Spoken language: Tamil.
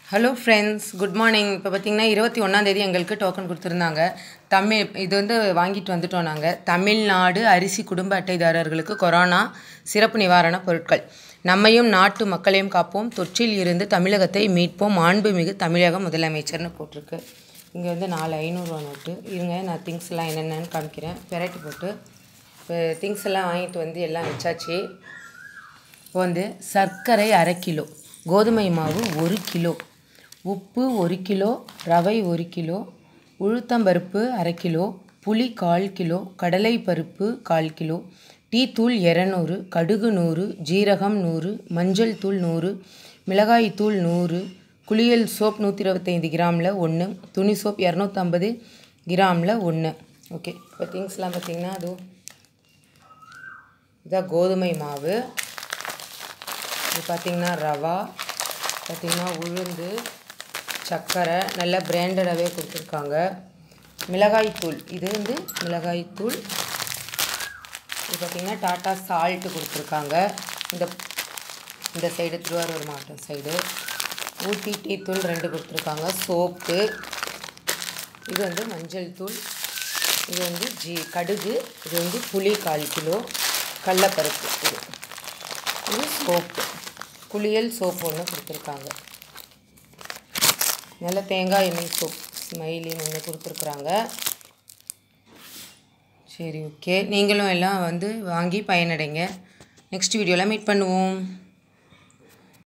ஹலோ ஃப்ரெண்ட்ஸ் குட் மார்னிங் இப்போ பார்த்தீங்கன்னா இருபத்தி ஒன்றாந்தேதி எங்களுக்கு டோக்கன் கொடுத்துருந்தாங்க தமிழ் இது வந்து வாங்கிட்டு வந்துட்டோம் நாங்கள் தமிழ்நாடு அரிசி குடும்ப அட்டைதாரர்களுக்கு கொரோனா சிறப்பு நிவாரணப் பொருட்கள் நம்மையும் நாட்டு மக்களையும் காப்போம் தொற்றில் இருந்து தமிழகத்தை மீட்போம் மாண்புமிகு தமிழக முதலமைச்சர்னு போட்டிருக்கு இங்கே வந்து நாலு ஐநூறுரூவா நோட்டு இருங்க நான் திங்ஸ் எல்லாம் என்னென்னு காமிக்கிறேன் பெரட்டி போட்டு இப்போ திங்ஸ் எல்லாம் வாங்கிட்டு வந்து எல்லாம் வச்சாச்சு இப்போ வந்து சர்க்கரை அரை கிலோ கோதுமை மாவு ஒரு கிலோ உப்பு ஒரு கிலோ ரவை ஒரு கிலோ உளுத்தம்பருப்பு அரை கிலோ புளி கால் கிலோ கடலை பருப்பு கால் கிலோ டீ தூள் இரநூறு கடுகு நூறு ஜீரகம் நூறு மஞ்சள் தூள் நூறு மிளகாய் தூள் நூறு குளியல் சோப் நூற்றி இருபத்தைந்து கிராமில் ஒன்று துணி சோப் இரநூத்தம்பது கிராமில் ஒன்று ஓகே இப்போ திங்ஸ்லாம் பார்த்தீங்கன்னா அதுவும் இதான் கோதுமை மாவு இது பார்த்திங்கன்னா ரவா பார்த்திங்கன்னா உளுந்து சர்க்கரை நல்ல பிராண்டடாகவே கொடுத்துருக்காங்க மிளகாய்த்தூள் இது வந்து மிளகாய்த்தூள் இது பார்த்திங்கன்னா டாட்டா சால்ட்டு கொடுத்துருக்காங்க இந்த இந்த சைடு திருவாரூர் மாவட்டம் சைடு ஊட்டி டீ தூள் ரெண்டு கொடுத்துருக்காங்க சோப்பு இது வந்து மஞ்சள் தூள் இது வந்து ஜி கடுகு இது வந்து புளி கால் கிலோ கடலப்பருப்பு இது இது சோப்பு குளியல் சோப்பு ஒன்று கொடுத்துருக்காங்க நல்ல தேங்காய் எண்ணெய் சோப் ஸ்மைலின்னு ஒன்று கொடுத்துருக்குறாங்க சரி ஓகே நீங்களும் எல்லாம் வந்து வாங்கி பயனடைங்க நெக்ஸ்ட் வீடியோவில் மீட் பண்ணுவோம்